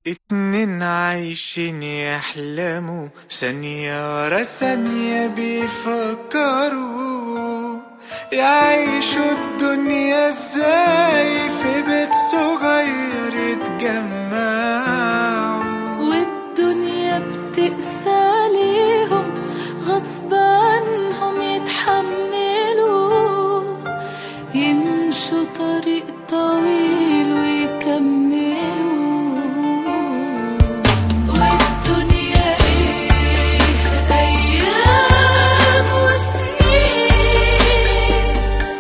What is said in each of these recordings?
اتنين عايشين يحلموا ثانية ورا ثانية بيفكروا يعيشوا الدنيا ازاي في بيت صغير يتجمعوا والدنيا بتقسى عليهم غصب عنهم يتحملوا يمشوا طريق طويل ويكملوا والدنيا ايه ايام وسنين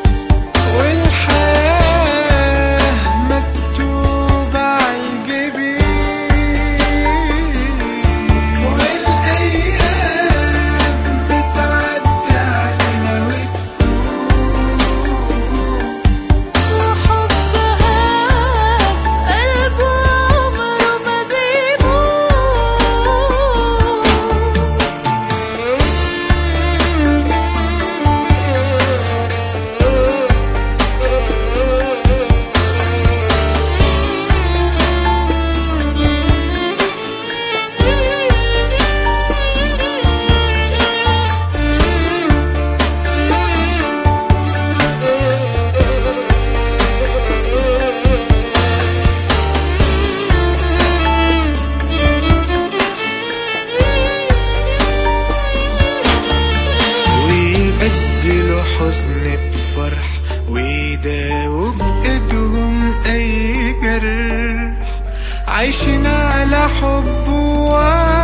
والحياة مكتوبة عالجبين والأيام بتعدي علينا وتفوت وحبها في قلبه عمره ما ويبدلوا حزن بفرح ويداووا بإيدهم أي جرح عايشين على حب ووعد